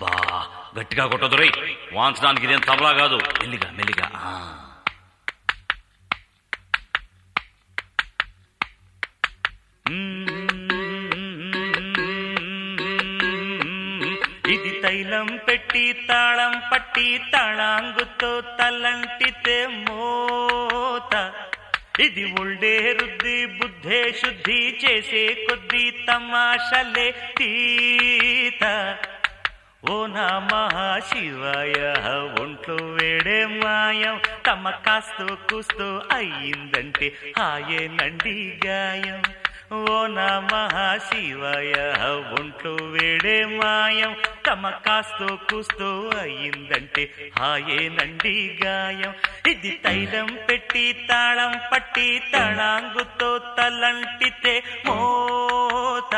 అబ్బా గట్టిగా కొట్టదురై వాంచడానికి ఇదేం తబలా కాదు మెల్లిగా మెల్లిగా ఆ. ఇది తైలం పెట్టి తాళం పట్టి తాళాంగుతో తలంటితే మోత ఇది ఉల్డే రుద్ది బుద్ధే శుద్ధి చేసే కొద్ది తమాషలే తీత ఓ నమః శివాయ ఒంట్లో వేడే మాయం తమ కాస్తో కూస్తో అయ్యిందంటే హాయేనండి గాయం ఓ నమః శివాయ ఒంట్లో వేడే మాయం తమ కాస్తో కూస్తో అయ్యిందంటే హాయేనండి గాయం ఇది తైలం పెట్టి తాళం పట్టి తళాంగుతో తలంటితే మోత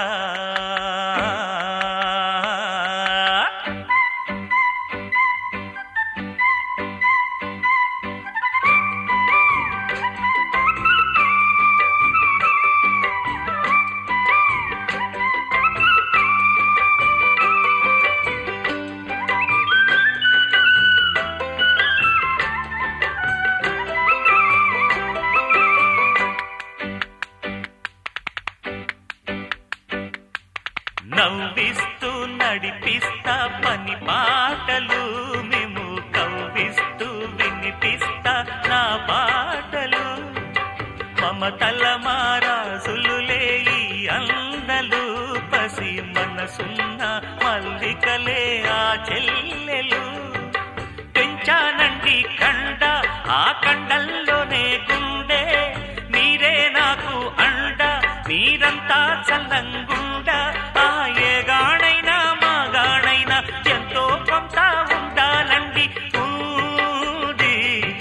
నవ్విస్తూ నడిపిస్తా పని పాటలు మేము కవ్విస్తూ వినిపిస్తా నా పాటలు మమతల మారాసులులే ఈ అందలు పసి మనసున్న మల్లికలే ఆ చెల్లెలు పెంచానండి కండ ఆ కండల్లోనే గుండె మీరే నాకు అండ మీరంతా చల్లంగుండ ఆ ఏగాణైనా మాగాణైనా ఎంతో కొంత ఉండాలండి ఊది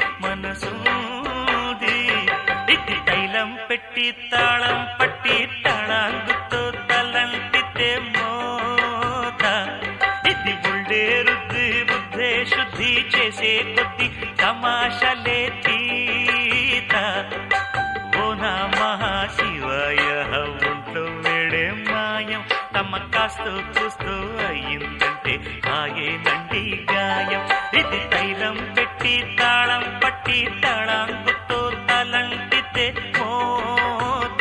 మనసూది ఇది తైలం పెట్టి తాళం పట్టి తళాంగుతో తలంటితే మోత ఇది బుల్డే రుద్ది బుద్ధే శుద్ధి చేసే కొద్ది తమాషలే తీత ఓ నమః శివాయ ఒంట్లో వేడే మాయం తమ కాస్తో చూస్తూ అయ్యిందంటే ఆయేనండి గాయం ఇది తైలం పెట్టి తాళం పట్టి తాళంగుతో తలంటితే మోత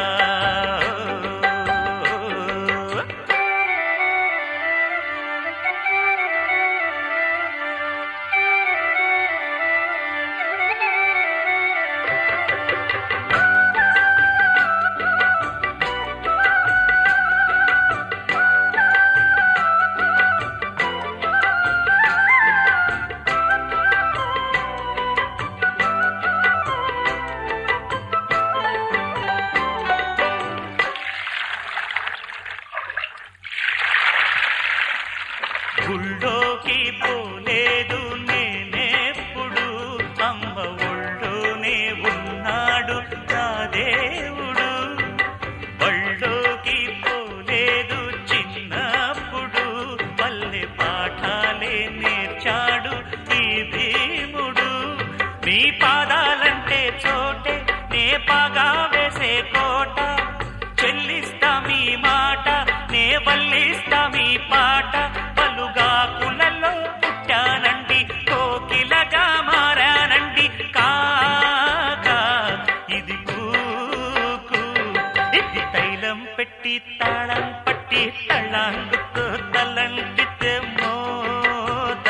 గుళ్ళోకి పోలేదు నేనెప్పుడు అమ్మ ఒళ్ళోనే ఉన్నాడు నా దేవుడు ఒళ్ళోకి పోలేదు చిన్నప్పుడు పల్లె పాఠాలే నేర్చాడు ఈ భీముడు నీ పాదాలంటే చోటే నే పాగా వేసే కోట చెల్లిస్తా మీ మాట నే వల్లిస్తా మీ పాట పలుగా కులలో పుట్టానండి కోకిలగా మారానండి కాగా ఇది కూకు ఇది తైలం పెట్టి తాళం పట్టి తళ్ళాంగుతో తలంటితే మోత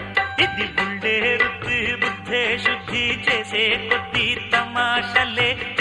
ఇది బుల్డే రుద్ది బుద్ధే శుద్ధి చేసే కొద్ది తమాషలే